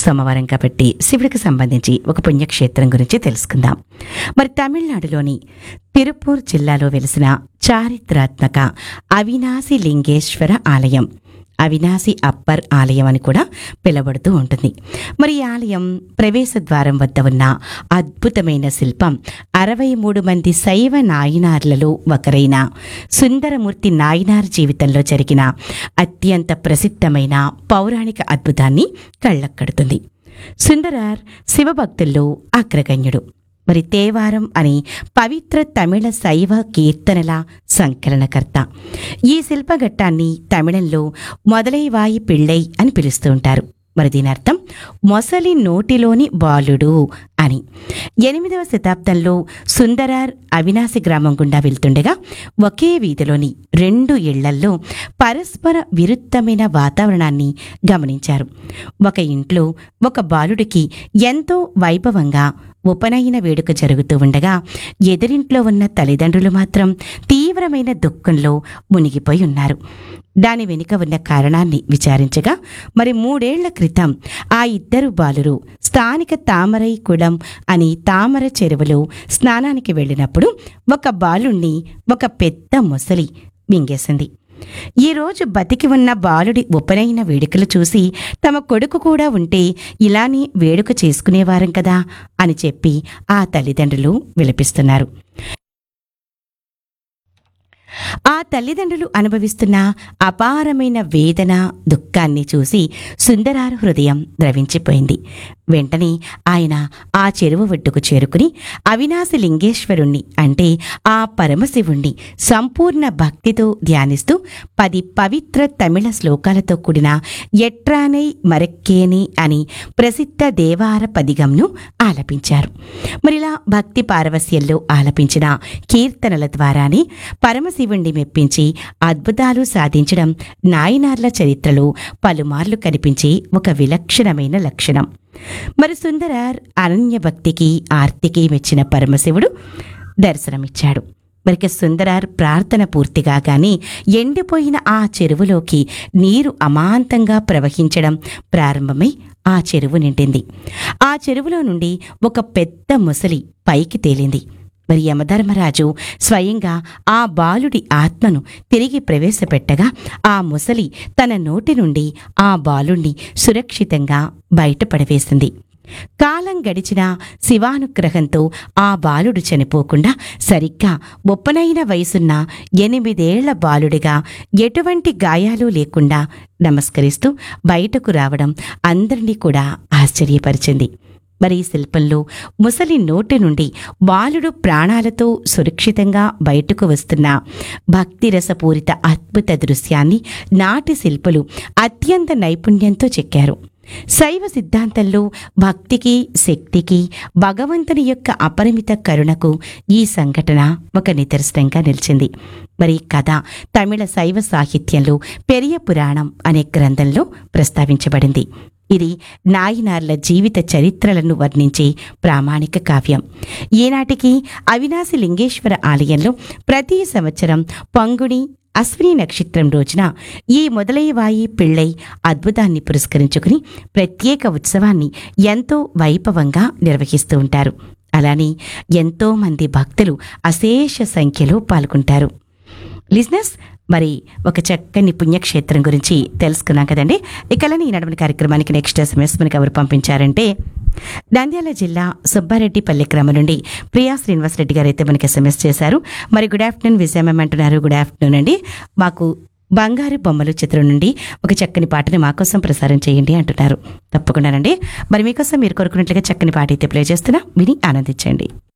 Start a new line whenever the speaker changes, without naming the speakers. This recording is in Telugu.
సోమవారం కాబట్టి శివుడికి సంబంధించి ఒక పుణ్యక్షేత్రం గురించి తెలుసుకుందాం మరి తమిళనాడులోని తిరుపూర్ జిల్లాలో వెలిసిన చారిత్రాత్మక అవినాశి లింగేశ్వర ఆలయం అవినాశి అప్పర్ ఆలయం అని కూడా పిలువబడుతూ ఉంటుంది మరి ఈ ఆలయం ప్రవేశ ద్వారం వద్ద ఉన్న అద్భుతమైన శిల్పం అరవై మూడు మంది శైవ నాయనార్లలో ఒకరైన సుందరమూర్తి నాయనార్ జీవితంలో జరిగిన అత్యంత ప్రసిద్ధమైన పౌరాణిక అద్భుతాన్ని కళ్ళక్కడుతుంది సుందరార్ శివభక్తుల్లో అగ్రగణ్యుడు మరి తేవారం అని పవిత్ర తమిళ శైవ కీర్తనల సంకలనకర్త ఈ శిల్పఘట్టాన్ని తమిళంలో మొదలైవాయి పిళ్ళై అని పిలుస్తూ ఉంటారు మరి దీని అర్థం మొసలి నోటిలోని బాలుడు అని ఎనిమిదవ శతాబ్దంలో సుందరార్ అవినాశి గ్రామం గుండా వెళ్తుండగా ఒకే వీధిలోని రెండు ఇళ్లల్లో పరస్పర విరుద్ధమైన వాతావరణాన్ని గమనించారు ఒక ఇంట్లో ఒక బాలుడికి ఎంతో వైభవంగా ఉపనయన వేడుక జరుగుతూ ఉండగా ఎదురింట్లో ఉన్న తల్లిదండ్రులు మాత్రం తీవ్రమైన దుఃఖంలో మునిగిపోయి ఉన్నారు దాని వెనుక ఉన్న కారణాన్ని విచారించగా మరి మూడేళ్ల క్రితం ఆ ఇద్దరు బాలురు స్థానిక తామరై కుళం అని తామర చెరువులో స్నానానికి వెళ్ళినప్పుడు ఒక బాలుణ్ణి ఒక పెద్ద ముసలి మింగేసింది ఈ రోజు బతికి ఉన్న బాలుడి ఉపనయన వేడుకలు చూసి తమ కొడుకు కూడా ఉంటే ఇలానే వేడుక చేసుకునేవారం కదా అని చెప్పి ఆ తల్లిదండ్రులు విలపిస్తున్నారు ఆ తల్లిదండ్రులు అనుభవిస్తున్న అపారమైన వేదన దుఃఖాన్ని చూసి సుందరారు హృదయం ద్రవించిపోయింది వెంటనే ఆయన ఆ చెరువు ఒడ్డుకు చేరుకుని అవినాశి లింగేశ్వరుణ్ణి అంటే ఆ పరమశివుణ్ణి సంపూర్ణ భక్తితో ధ్యానిస్తూ పది పవిత్ర తమిళ శ్లోకాలతో కూడిన ఎట్రానై మరెక్కేని అని ప్రసిద్ధ దేవార పదిగంను ఆలపించారు మరిలా భక్తి పారవస్యంలో ఆలపించిన కీర్తనల ద్వారానే పరమశివుణ్ణి మెప్పించి అద్భుతాలు సాధించడం నాయనార్ల చరిత్రలో పలుమార్లు కనిపించే ఒక విలక్షణమైన లక్షణం మరి సుందరార్ అనన్య భక్తికి ఆర్తికి మెచ్చిన పరమశివుడు దర్శనమిచ్చాడు మరిక సుందరార్ ప్రార్థన పూర్తిగా గాని ఎండిపోయిన ఆ చెరువులోకి నీరు అమాంతంగా ప్రవహించడం ప్రారంభమై ఆ చెరువు నిండింది ఆ చెరువులో నుండి ఒక పెద్ద ముసలి పైకి తేలింది మరి యమధర్మరాజు స్వయంగా ఆ బాలుడి ఆత్మను తిరిగి ప్రవేశపెట్టగా ఆ ముసలి తన నోటి నుండి ఆ బాలుణ్ణి సురక్షితంగా బయటపడవేసింది కాలం గడిచిన శివానుగ్రహంతో ఆ బాలుడు చనిపోకుండా సరిగ్గా ముప్పనైన వయసున్న ఎనిమిదేళ్ల బాలుడిగా ఎటువంటి గాయాలు లేకుండా నమస్కరిస్తూ బయటకు రావడం అందరినీ కూడా ఆశ్చర్యపరిచింది మరి ఈ శిల్పంలో ముసలి నోటి నుండి బాలుడు ప్రాణాలతో సురక్షితంగా బయటకు వస్తున్న భక్తిరసపూరిత అద్భుత దృశ్యాన్ని నాటి శిల్పులు అత్యంత నైపుణ్యంతో చెక్కారు శైవ సిద్ధాంతంలో భక్తికి శక్తికి భగవంతుని యొక్క అపరిమిత కరుణకు ఈ సంఘటన ఒక నిదర్శనంగా నిలిచింది మరి ఈ కథ తమిళ శైవ సాహిత్యంలో పెరియ పురాణం అనే గ్రంథంలో ప్రస్తావించబడింది ఇది నాయనార్ల జీవిత చరిత్రలను వర్ణించే ప్రామాణిక కావ్యం ఈనాటికి అవినాశి లింగేశ్వర ఆలయంలో ప్రతి సంవత్సరం పంగుని అశ్విని నక్షత్రం రోజున ఈ మొదలైవాయి పిళ్ళై అద్భుతాన్ని పురస్కరించుకుని ప్రత్యేక ఉత్సవాన్ని ఎంతో వైభవంగా నిర్వహిస్తూ ఉంటారు అలానే ఎంతో మంది భక్తులు అశేష సంఖ్యలో పాల్గొంటారు లిజినెస్ మరి ఒక చక్కని పుణ్యక్షేత్రం గురించి తెలుసుకున్నాం కదండి ఇకలని ఈ నడవని కార్యక్రమానికి నెక్స్ట్ ఎస్ఎంఎస్ మనకి ఎవరు పంపించారంటే నంద్యాల జిల్లా సుబ్బారెడ్డిపల్లి క్రమం నుండి ప్రియా శ్రీనివాస్ రెడ్డి గారు అయితే మనకి ఎస్ఎంఎస్ చేశారు మరి గుడ్ ఆఫ్టర్నూన్ విజయమ్మ అంటున్నారు గుడ్ ఆఫ్టర్నూన్ అండి మాకు బంగారు బొమ్మలు చిత్రం నుండి ఒక చక్కని పాటని మా కోసం ప్రసారం చేయండి అంటున్నారు తప్పకుండానండి మరి మీకోసం మీరు కోరుకున్నట్లుగా చక్కని పాట అయితే ప్లే చేస్తున్నా విని ఆనందించండి